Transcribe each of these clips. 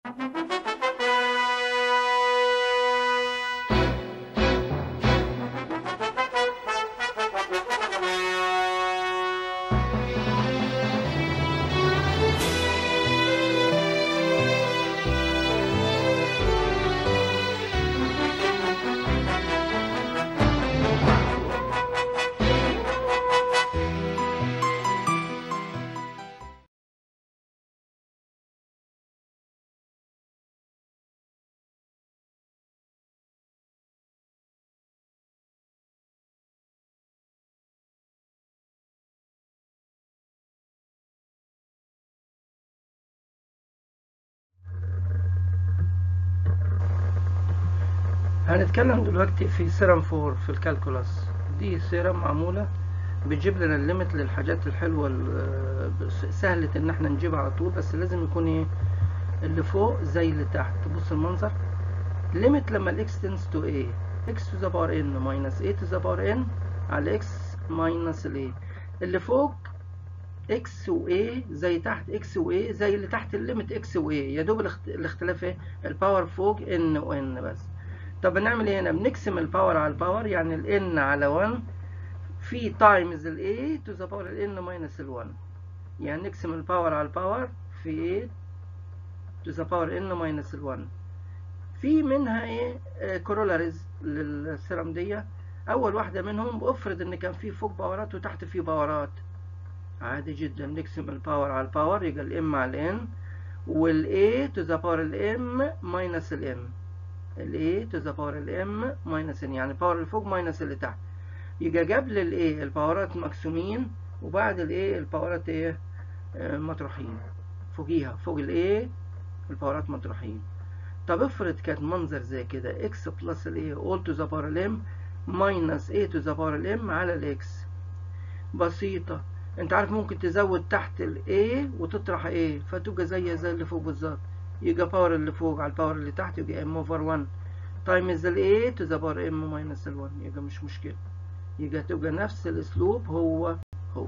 هنتكلم دلوقتي في سيرم فور في الكالكولاس دي سيرم معمولة بتجيب لنا الليمت للحاجات الحلوة ال- سهلة ان احنا نجيبها على طول بس لازم يكون ايه اللي فوق زي اللي تحت بص المنظر ليميت لما الاكس تنس تو ايه اكس تو ذا باور ان ماينس ايه تو ذا باور ان على اكس ماينس الايه اللي فوق اكس وايه زي تحت اكس وايه زي اللي تحت الليميت اكس وايه يا دوب الاخت- الاختلاف ايه الباور فوق ان وان بس طب بنعمل ايه هنا بنقسم الباور على الباور يعني ال n على 1 في تايمز ال a to the power ال n minus ال 1 يعني نقسم الباور على الباور في a to the power n minus ال 1 في منها ايه كورولاريز للسيرم دي اول واحده منهم بافرض ان كان في فوق باورات وتحت في باورات عادي جدا نقسم الباور على الباور يبقى ال m على ال n وال a to the power ال m minus ال m ال A to the power ال M minus N يعني الباور اللي فوق minus اللي تحت يبقى قبل ال A الباورات مقسومين وبعد ال A الباورات ايه آه، مطروحين فوقيها فوق ال A الباورات مطروحين طب افرض كانت منظر زي كده x بلس ال A all to the power ال M minus A to the power ال M على ال X بسيطة انت عارف ممكن تزود تحت ال A وتطرح A فتبقى زي زي اللي فوق بالظبط يبقى باور اللي فوق على الباور اللي تحت يبقى m over 1 تايمز ال a to the power m minus ال 1 يبقى مش مشكلة يبقى تبقى نفس الاسلوب هو هو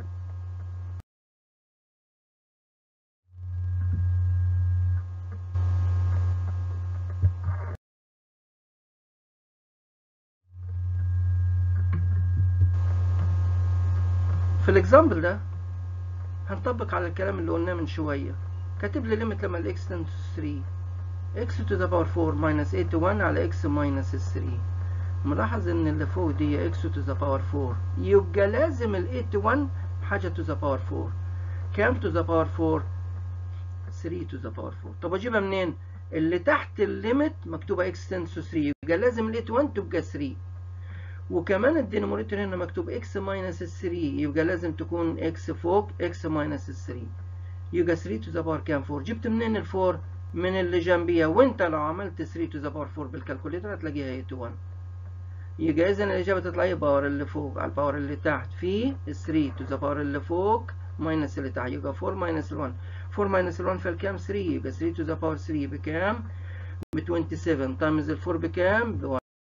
في الاكزامبل ده هنطبق على الكلام اللي قلناه من شوية كاتب لي ليميت لما الاكس تنس 3 x to the power 4 minus 8 to 1 على x minus 3 ملاحظ ان اللي فوق دي x to the power 4 يبقى لازم ال 8 to 1 حاجة to the power 4 كام to the power 4 3 to the power 4 طب اجيبها منين اللي تحت الليميت مكتوبة x tends to 3 يبقى لازم ال 8 1 تبقى 3 وكمان الدينومينيتور هنا مكتوب x minus 3 يبقى لازم تكون x فوق x minus 3 يبقى 3 to the power كام 4 جبت منين ال 4 من اللي جنبيها وانت لو عملت 3 to the power 4 بالكالكوليتر هتلاقيها 8 to 1 يبقى اذا الاجابه تطلع ايه باور اللي فوق على الباور اللي تحت في 3 to the power اللي فوق ماينس اللي تحت يبقى 4 ماينس ال 1 4 ماينس ال 1 في الكام 3 يبقى 3 to the power 3 بكام ب 27 تايمز ال 4 بكام ب 1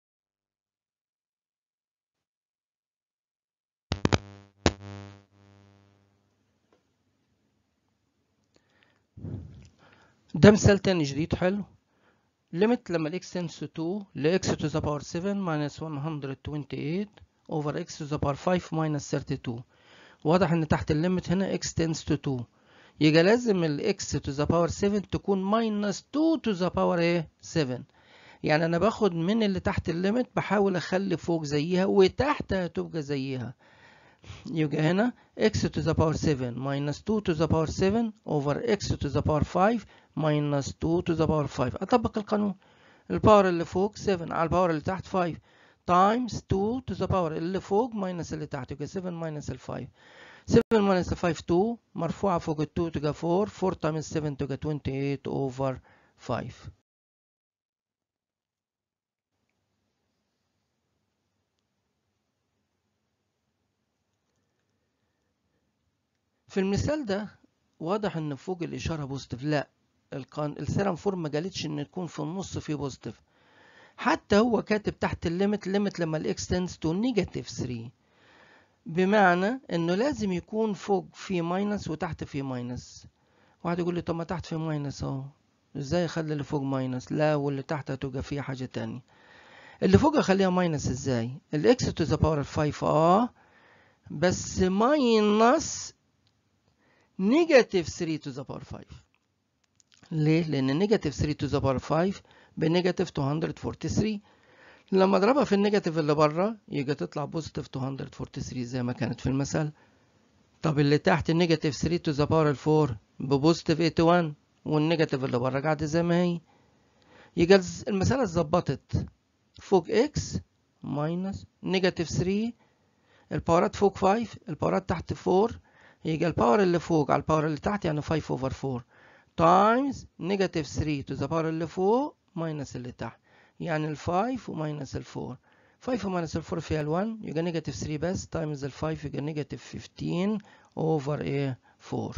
ده مثال تاني جديد حلو ليميت لما الاكس تنس 2 لاكس to the power 7 minus 128 over x to the power 5 minus 32 واضح ان تحت الليميت هنا x tends to 2 يبقى لازم الاكس to the power 7 تكون minus 2 to the power ايه 7 يعني انا باخد من اللي تحت الليميت بحاول اخلي فوق زيها وتحت هتبقى زيها يبقى هنا x to the power 7 minus 2 to the power 7 over x to the power 5 minus 2 to the power 5 أطبق القانون الباور اللي فوق 7 على الباور اللي تحت 5 times 2 to the power اللي فوق minus اللي تحت يبقى 7 minus ال 5 7 minus 5 2 مرفوعة فوق ال 2 تبقى 4 4 times 7 تبقى 28 over 5 في المثال ده واضح ان فوق الاشاره بوزيتيف لا القان السيرم فور ما قالتش ان تكون في النص في بوزيتيف حتى هو كاتب تحت الليميت ليميت لما الاكس تنس تو نيجاتيف 3 بمعنى انه لازم يكون فوق في ماينس وتحت في ماينس واحد يقول لي طب ما تحت في ماينس اهو ازاي اخلي اللي فوق ماينس لا واللي تحت هتبقى فيها حاجة تانية اللي فوق اخليها ماينس ازاي الاكس تو ذا باور 5 اه بس ماينس نيجاتيف 3 تو ذا باور 5 ليه لان نيجاتيف 3 تو ذا باور 5 بنيجاتيف 243 لما اضربها في النيجاتيف اللي بره يجي تطلع بوزيتيف 243 زي ما كانت في المثال طب اللي تحت النيجاتيف 3 تو ذا باور 4 ببوزيتيف 81 والنيجاتيف اللي بره قاعده زي ما هي يبقى المساله اتظبطت فوق اكس ماينس نيجاتيف 3 الباورات فوق 5 الباورات تحت 4 يبقى الباور اللي فوق على الباور اللي تحت يعني 5 اوفر 4 تايمز نيجاتيف 3 تو ذا باور اللي فوق ماينس اللي تحت يعني ال 5 وماينس ال 4 5 وماينس ال 4 فيها ال 1 يبقى نيجاتيف 3 بس تايمز ال 5 يبقى نيجاتيف 15 اوفر ايه 4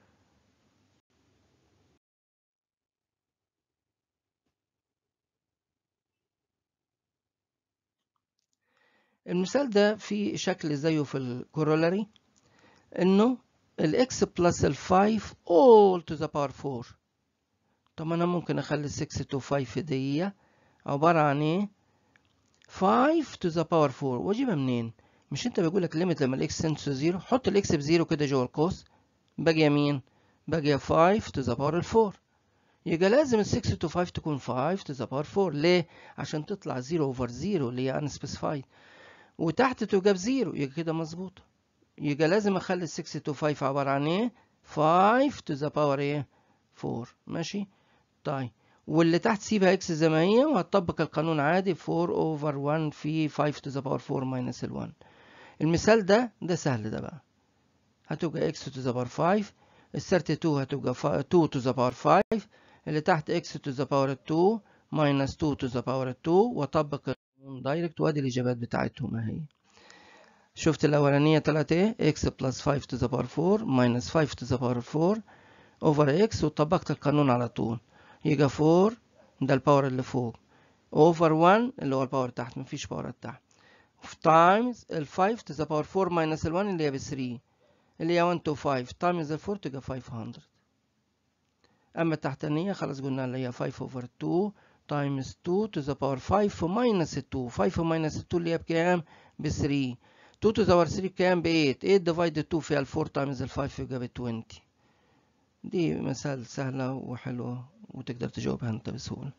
المثال ده فيه شكل زيه في الكورولاري انه الاكس بلس ال 5 all to the power 4 طب انا ممكن اخلي 6 to 5 دي عبارة عن ايه 5 to the power 4 واجيبها منين مش انت بيقول لك ليميت لما الاكس تنس تو 0 حط الاكس بزيرو كده جوه القوس باقي مين باقي 5 to the power 4 يبقى لازم ال 6 to 5 تكون 5 to the power 4 ليه عشان تطلع 0 over 0 اللي هي unspecified وتحت تجاب 0 يبقى كده مظبوط يبقى لازم اخلي ال 6 to 5 عبارة عن ايه 5 to the power ايه 4 ماشي طيب واللي تحت سيبها اكس زي ما هي وهتطبق القانون عادي 4 اوفر 1 في 5 to the power 4 minus ال 1 المثال ده ده سهل ده بقى هتبقى x to the power 5 ال 32 هتبقى 2 to the power 5 اللي تحت x to the power 2 minus 2 to the power 2 واطبق القانون دايركت وادي الاجابات بتاعتهم اهي شفت الاولانيه طلعت ايه x plus 5 to the power 4 minus 5 to the power 4 over x وطبقت القانون على طول يبقى 4 ده الباور اللي فوق اوفر 1 اللي هو الباور تحت مفيش باور تحت تايمز ال 5 to the power 4 minus ال 1 اللي هي ب 3 اللي هي 1 to 5 تايمز ال 4 تبقى 500 اما التحتانيه خلاص قلنا اللي هي 5 اوفر 2 تايمز 2 to the power 5 minus 2 5 minus 2 اللي هي بكام ب 3 2 to the power 3 بكام ب 8 8 divided 2 فيها ال 4 تايمز ال 5 يبقى ب 20 دي مثال سهلة وحلوة وتقدر تجاوبها انت بسهولة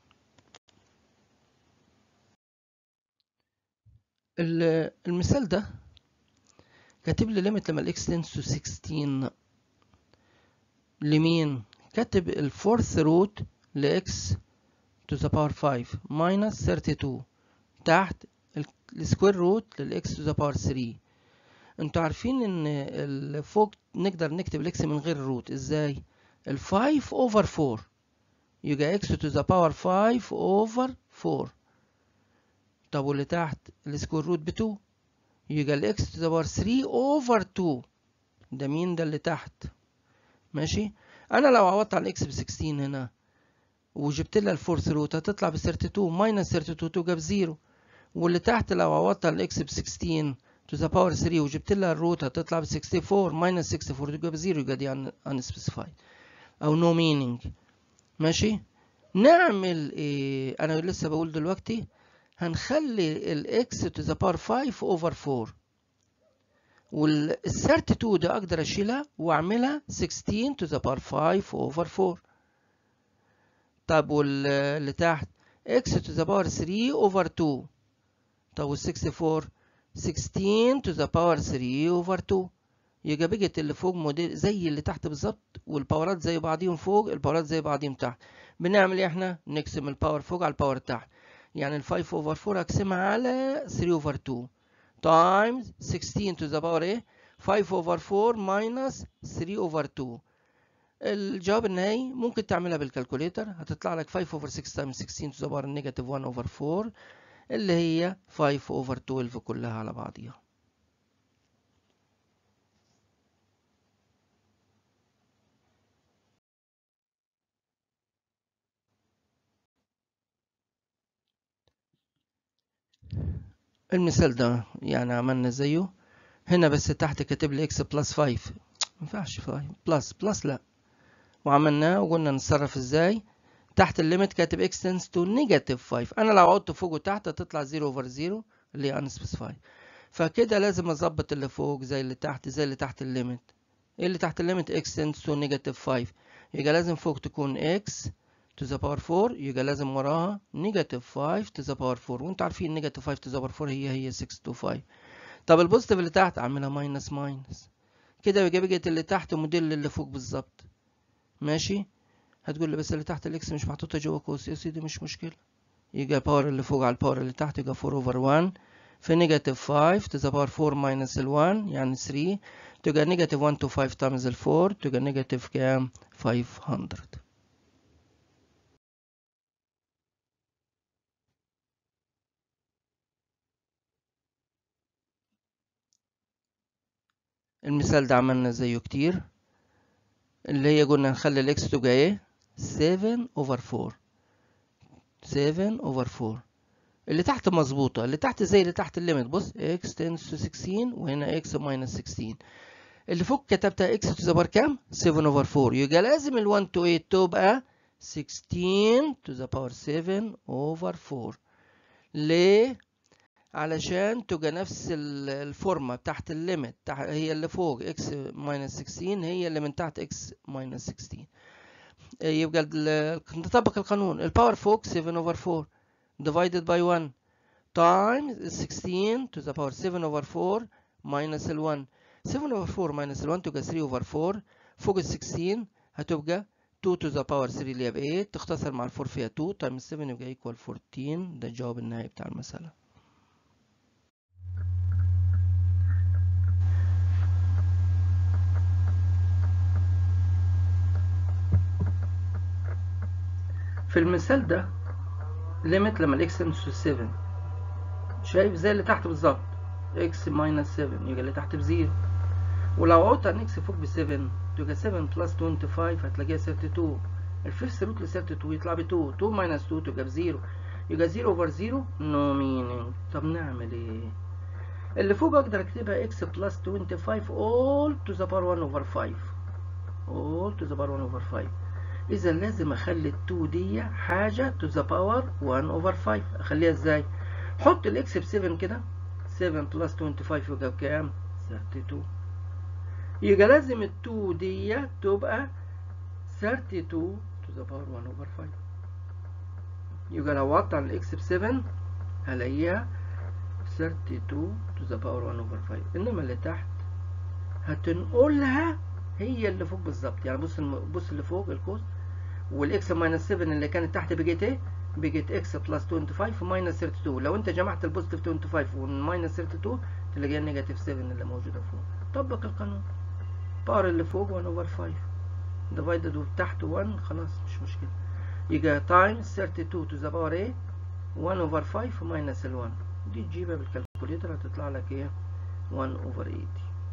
المثال ده كاتب لي ليميت لما الاكس تنس تو 16 لمين كاتب الفورث روت لاكس تو ذا باور 5 ماينس 32 تحت السكوير روت للاكس تو ذا باور 3 انتوا عارفين ان اللي فوق نقدر نكتب الاكس من غير الروت ازاي ال 5 اوفر 4 يبقى x to the power 5 over 4 طب واللي تحت السكوير روت ب 2 يبقى ال x to the power 3 over 2 ده مين ده اللي تحت ماشي انا لو عوضت على الاكس ب 16 هنا وجبت لها الفورث روت هتطلع ب 32 ماينس 32 توجب 0 واللي تحت لو عوضت على الاكس ب 16 to the power 3 وجبت لها الروت هتطلع ب 64 ماينس 64 توجب 0 يبقى دي unspecified او no meaning ماشي نعمل ايه انا لسه بقول دلوقتي هنخلي الاكس to the power 5 over 4 وال 32 ده اقدر اشيلها واعملها 16 to the power 5 over 4 طب واللي تحت x to the power 3 over 2 طب وال 64 16 to the power 3 over 2 يبقى بقت اللي فوق موديل زي اللي تحت بالظبط والباورات زي بعضيهم فوق الباورات زي بعضيهم تحت بنعمل ايه احنا نقسم الباور فوق على الباور تحت يعني ال 5 اوفر 4 اقسمها على 3 اوفر 2 تايمز 16 to the power ايه 5 اوفر 4 ماينس 3 اوفر 2 الجواب النهائي ممكن تعملها بالكالكوليتر هتطلع لك 5 اوفر 6 تايمز 16 to the power نيجاتيف 1 اوفر 4 اللي هي 5 اوفر 12 كلها على بعضيها المثال ده يعني عملنا زيه هنا بس تحت كاتب لي اكس بلس 5 ما ينفعش 5 بلس بلس لا وعملناه وقلنا نتصرف ازاي تحت الليميت كاتب x tends to negative 5 انا لو عدت فوق وتحت هتطلع 0 اوفر 0 اللي هي unspecified فكده لازم اظبط اللي فوق زي اللي تحت زي اللي تحت الليميت ايه اللي تحت الليميت x tends to negative 5 يبقى لازم فوق تكون x to the power 4 يبقى لازم وراها negative 5 to the power 4 وانتوا عارفين negative 5 to the power 4 هي هي 6 to 5 طب البوزيتيف اللي تحت اعملها ماينس ماينس كده يبقى بقت اللي تحت موديل اللي فوق بالظبط ماشي هتقول لي بس اللي تحت الاكس مش محطوطه جوه قوس يا سيدي مش مشكله يبقى الباور اللي فوق على الباور اللي تحت يبقى 4 اوفر 1 في نيجاتيف 5 to the power 4 minus ال 1 يعني 3 تبقى نيجاتيف 1 to 5 times ال 4 تبقى نيجاتيف كام 500 المثال ده عملنا زيه كتير اللي هي قلنا نخلي الاكس تبقى ايه 7 اوفر 4 7 اوفر 4 اللي تحت مظبوطة اللي تحت زي اللي تحت الليميت بص x tends to 16 وهنا x minus 16 اللي فوق كتبتها x to the power كام 7 over 4 يبقى لازم ال 1 to 8 تبقى 16 to the power 7 over 4 ليه علشان تبقى نفس الفورمة تحت الليميت تحت هي اللي فوق x minus 16 هي اللي من تحت x minus 16 يبقى نطبق القانون الباور فوق 7 over 4 divided by 1 times 16 to the power 7 over 4 minus ال 1 7 over 4 minus ال 1 تبقى 3 over 4 فوق ال 16 هتبقى 2 to the power 3 اللي هي ب 8 تختصر مع ال 4 فيها 2 times 7 يبقى equal 14 ده الجواب النهائي بتاع المسألة في المثال ده ليميت لما الاكس تنس 7 شايف زي اللي تحت بالظبط اكس ماينس 7 يبقى اللي تحت بزيرو ولو عدت عن اكس فوق ب 7 تبقى 7 بلس 25 هتلاقيها 32 الفيرست روت ل 32 يطلع ب 2 2 ماينس 2 تبقى بزيرو يبقى 0 اوفر 0 نو مينينج طب نعمل ايه؟ اللي فوق اقدر اكتبها اكس بلس 25 all to the power 1 over 5 all to the power 1 over 5 اذا لازم اخلي ال 2 دي حاجه to the power 1 over 5 اخليها ازاي حط الاكس ب 7 كده 7 بلس 25 يبقى بكام 32 يبقى لازم ال 2 دي تبقى 32 to the power 1 over 5 يبقى لو وضعت على الاكس ب 7 هلاقيها 32 to the power 1 over 5 انما اللي تحت هتنقلها هي اللي فوق بالظبط يعني بص بص اللي فوق القوس والاكس ماينس 7 اللي كانت تحت بقت ايه؟ بقت اكس بلس 25 ماينس 32 لو انت جمعت البوزيتيف 25 والماينس 32 تلاقيها النيجاتيف 7 اللي موجوده فوق طبق القانون باور اللي فوق 1 اوفر 5 ديفايدد وتحت 1 خلاص مش مشكله يبقى تايمز 32 تو ذا باور ايه 1 اوفر 5 ماينس ال 1 دي تجيبها بالكالكوليتر هتطلع لك ايه 1 اوفر 80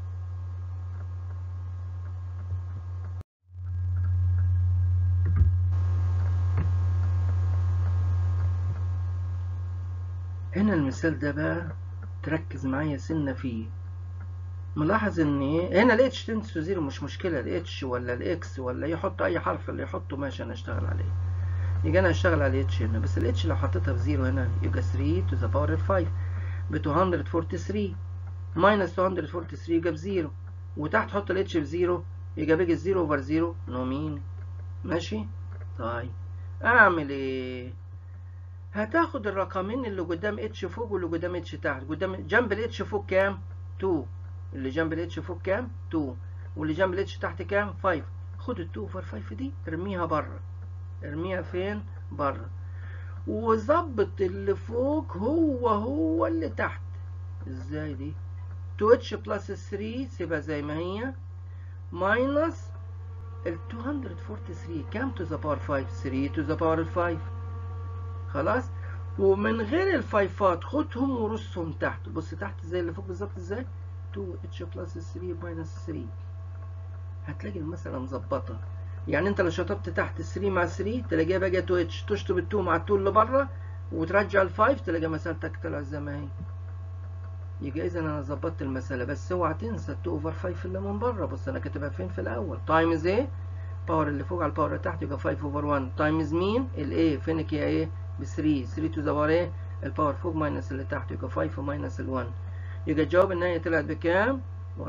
هنا المثال ده بقى تركز معايا سنة فيه ملاحظ ان ايه هنا ال h tends to 0 مش مشكلة ال h ولا ال x ولا يحط اي حرف اللي يحطه ماشي انا اشتغل عليه يبقى انا هشتغل على ال h هنا بس ال h لو حطيتها بزيرو هنا يبقى 3 to the power 5 ب 243 minus 243 يبقى بزيرو وتحت حط ال h بزيرو يبقى بيجي 0 اوفر 0 نو مين ماشي طيب اعمل ايه هتاخد الرقمين اللي قدام اتش فوق واللي قدام اتش تحت قدام جنب الاتش فوق كام 2 اللي جنب الاتش فوق كام 2 واللي جنب الاتش تحت كام 5 خد ال 2 اوفر 5 دي ارميها بره ارميها فين بره وظبط اللي فوق هو هو اللي تحت ازاي دي 2 اتش بلس 3 سيبها زي ما هي ماينس ال 243 كام تو ذا باور 5 3 تو ذا باور 5 خلاص ومن غير الفايفات خدهم ورصهم تحت بص تحت زي اللي فوق بالظبط ازاي 2 اتش بلس 3 ماينس 3 هتلاقي المسألة مظبطة يعني انت لو شطبت تحت 3 مع 3 تلاقيها بقى 2 اتش تشطب ال 2 مع ال 2 اللي بره وترجع ال 5 تلاقي مسألتك طلعت زي ما هي يبقى اذا انا ظبطت المسألة بس اوعى تنسى ال 2 اوفر 5 اللي من بره بص انا كاتبها فين في الاول تايمز ايه باور اللي فوق على الباور اللي تحت يبقى 5 اوفر 1 تايمز مين الايه فينك هي ايه ب 3 3 تو ذا باور ايه الباور فوق ماينس اللي تحت يبقى 5 ماينس ال 1 يبقى الجواب النهائي طلعت بكام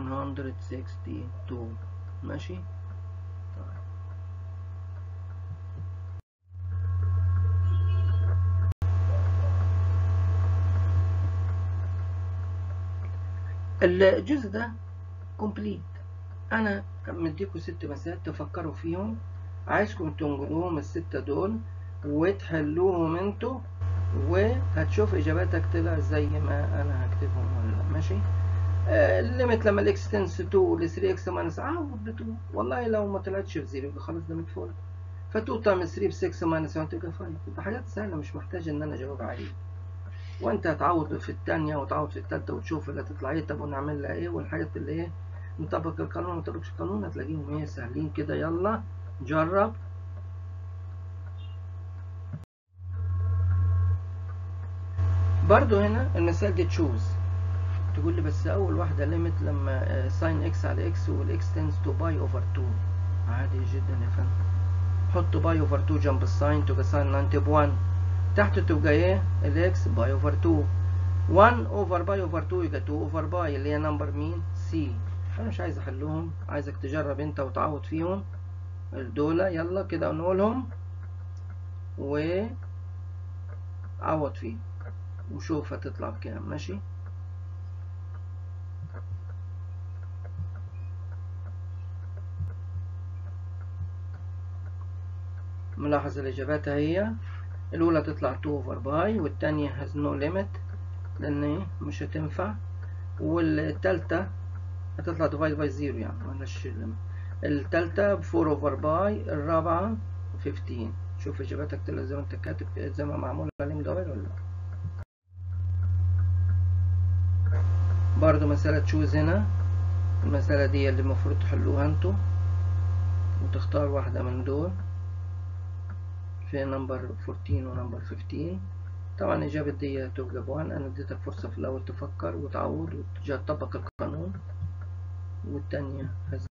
162 ماشي طيب. الجزء ده كومبليت انا مديكم ست مسائل تفكروا فيهم عايزكم تنقلوهم الستة دول وتحلوهم انتوا وهتشوف اجاباتك طلع زي ما انا هكتبهم ولا لا ماشي آه الليمت لما الاكس تنس 2 ل 3 اكس ماينس عوض ب 2 والله لو ما طلعتش في 0 يبقى خلاص ده متفول ف 2 تايمز 3 ب 6 ماينس 1 تبقى 5 تبقى حاجات سهله مش محتاج ان انا اجاوب عليها وانت هتعوض في الثانيه وتعوض في الثالثه وتشوف اللي هتطلع ايه طب ونعمل لها ايه والحاجات اللي ايه نطبق القانون ما نطبقش القانون هتلاقيهم ايه سهلين كده يلا جرب برضو هنا المثال دي تشوز تقول لي بس اول واحده ليميت لما ساين اكس على اكس والاكس تنس تو باي اوفر 2 عادي جدا يا فندم حط باي اوفر 2 جنب الساين تبقى ساين 90 ب 1 تحت تبقى ايه الاكس باي اوفر 2 1 اوفر باي اوفر 2 يبقى 2 اوفر باي اللي هي نمبر مين سي انا مش عايز احلهم عايزك تجرب انت وتعوض فيهم دول يلا كده نقولهم و عوض فيه وشوف هتطلع بكام ماشي ملاحظ الإجابات هي الأولى تطلع 2 اوفر باي والتانية has no limit لأن مش هتنفع والتالتة هتطلع ديفايد باي زيرو يعني ملهاش التالتة ب 4 اوفر باي الرابعة 15 شوف إجاباتك طلع زي ما أنت كاتب زي ما معمول عليهم دوائر ولا لأ برضو مسألة تشوز هنا المسألة دي اللي المفروض تحلوها انتوا وتختار واحدة من دول في نمبر 14 ونمبر 15 طبعا إجابة دي تبقى بوان أنا اديتك فرصة في الأول تفكر وتعود وتطبق القانون والتانية